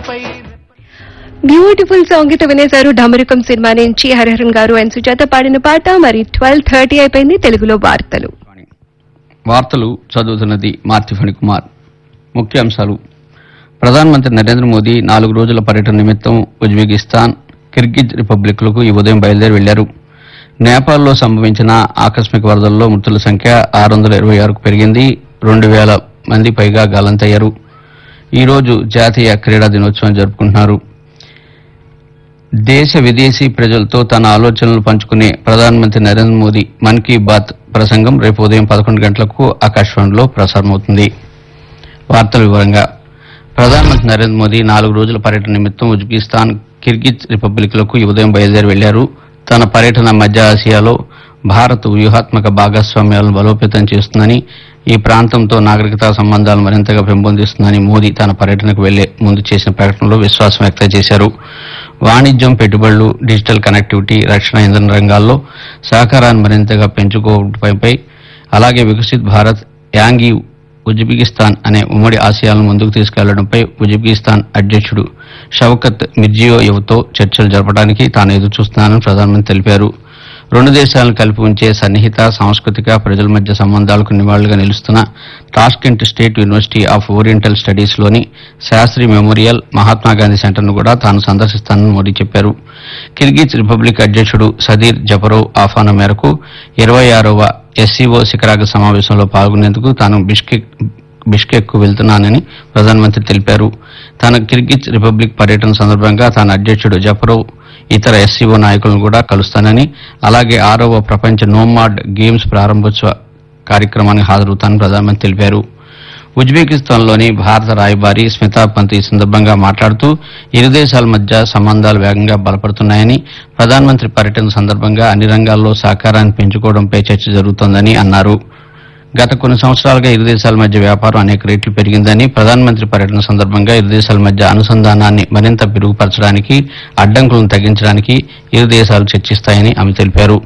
పై beautiful song అయితే వినేశారు డమరుకం cinema నుంచి హరిహరన్ గారు అండ్ సుజాత పాడిన పాట మరి ట్వెల్వ్ థర్టీ అయిపోయింది తెలుగులో వార్తలు వార్తలు చదువుతున్నది మార్తి ఫణికుమార్ ముఖ్యాంశాలు ప్రధానమంత్రి నరేంద్ర మోదీ నాలుగు రోజుల పర్యటన నిమిత్తం ఉజ్బెకిస్తాన్ కిర్గిజ్ రిపబ్లిక్లకు ఈ ఉదయం బయలుదేరి వెళ్లారు నేపాల్లో సంభవించిన ఆకస్మిక వరదల్లో మృతుల సంఖ్య ఆరు వందల ఇరవై ఆరుకు పెరిగింది రెండు వేల మంది పైగా గల్లంతయ్యారు ఈ రోజు జాతీయ క్రీడా దినోత్సవం జరుపుకుంటున్నారు దేశ విదేశీ ప్రజలతో తన ఆలోచనలు పంచుకునే ప్రధానమంత్రి నరేంద్ర మోదీ మన్ కీ బాత్ ప్రసంగం రేపు ఉదయం పదకొండు గంటలకు ఆకాశవాణిలో ప్రసారమవుతుంది వార్తల వివరంగా ప్రధానమంత్రి నరేంద్ర మోదీ నాలుగు రోజుల పర్యటన నిమిత్తం ఉజ్బెకిస్తాన్ కిర్గిజ్ రిపబ్లిక్లకు ఈ ఉదయం బయలుదేరి వెళ్లారు తన పర్యటన మధ్య ఆసియాలో భారత్ వ్యూహాత్మక భాగస్వామ్యాలను బలోపేతం చేస్తుందని ఈ ప్రాంతంతో నాగరికతా సంబంధాలు మరింతగా పెంపొందిస్తుందని మోదీ తన పర్యటనకు వెళ్లే ముందు చేసిన ప్రకటనలో విశ్వాసం వ్యక్తం చేశారు వాణిజ్యం పెట్టుబడులు డిజిటల్ కనెక్టివిటీ రక్షణ ఇంధన రంగాల్లో సహకారాన్ని మరింతగా పెంచుకోవడంపై అలాగే వికసిత్ భారత్ యాంగి ఉజ్బెకిస్తాన్ అనే ఉమ్మడి ఆశయాలను ముందుకు తీసుకెళ్లడంపై ఉజ్బెకిస్తాన్ అధ్యక్షుడు షవకత్ మిర్జియోయెవ్తో చర్చలు జరపడానికి తాను ఎదురు చూస్తున్నానని ప్రధానమంత్రి తెలిపారు రెండు దేశాలను కలిపి ఉంచే సన్నిహిత సాంస్కృతిక ప్రజల మధ్య సంబంధాలకు నివాళులుగా నిలుస్తున్న Tashkent State University of Oriental Studies లోని శాస్త్రి మెమోరియల్ మహాత్మాగాంధీ సెంటర్ను కూడా తాను సందర్శిస్తానని మోదీ చెప్పారు కిర్గిజ్ రిపబ్లిక్ అధ్యక్షుడు సదీర్ జపరోవ్ ఆహ్వానం మేరకు ఇరవై ఆరవ ఎస్సీఓ శిఖరాగ్ర సమావేశంలో పాల్గొనేందుకు తాను బిష్కెక్ బిష్కెక్ కు వెళ్తున్నానని ప్రధానమంత్రి తెలిపారు తన కిర్గిజ్ రిపబ్లిక్ పర్యటన సందర్భంగా తన అధ్యక్షుడు జపరోవ్ ఇతర ఎస్సీఓ నాయకులను కూడా కలుస్తానని అలాగే ఆరవ ప్రపంచ నోమాడ్ గేమ్స్ ప్రారంభోత్సవ కార్యక్రమానికి హాజరవుతానని ప్రధానమంత్రి తెలిపారు ఉజ్బెకిస్తాన్లోని భారత రాయబారి స్మితా పంత్ ఈ సందర్భంగా మాట్లాడుతూ ఇరు దేశాల మధ్య సంబంధాలు వేగంగా బలపడుతున్నాయని ప్రధానమంత్రి పర్యటన సందర్భంగా అన్ని రంగాల్లో సహకారాన్ని పెంచుకోవడంపై చర్చ జరుగుతోందని అన్నారు గత కొన్ని సంవత్సరాలుగా ఇరు దేశాల మధ్య వ్యాపారం అనేక రెట్లు పెరిగిందని ప్రధానమంత్రి పర్యటన సందర్భంగా ఇరు దేశాల మధ్య అనుసంధానాన్ని మరింత మెరుగుపరచడానికి అడ్డంకులను తగ్గించడానికి ఇరు దేశాలు చర్చిస్తాయని ఆమె తెలిపారు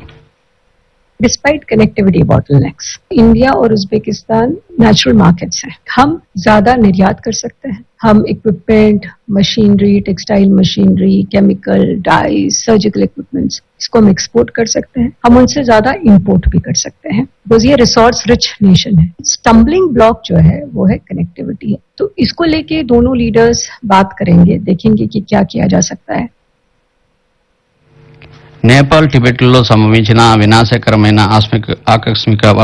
डिस्पाइट कनेक्टिविटी बॉटलनेक्स इंडिया और उज्बेकिस्तान नेचुरल मार्केट्स हैं हम ज्यादा निर्यात कर सकते हैं हम equipment machinery textile machinery chemical dyes surgical equipments इसको हम एक्सपोर्ट कर सकते हैं हम उनसे ज्यादा इंपोर्ट भी कर सकते हैं बिकॉज ये रिसोर्स रिच नेशन है स्टम्बलिंग ब्लॉक जो है वो है कनेक्टिविटी है तो इसको लेके दोनों लीडर्स बात करेंगे देखेंगे कि क्या किया जा सकता है నేపాల్ టిబెట్లో సంభవించిన వినాశకరమైన ఆస్మిక- ఆకస్మిక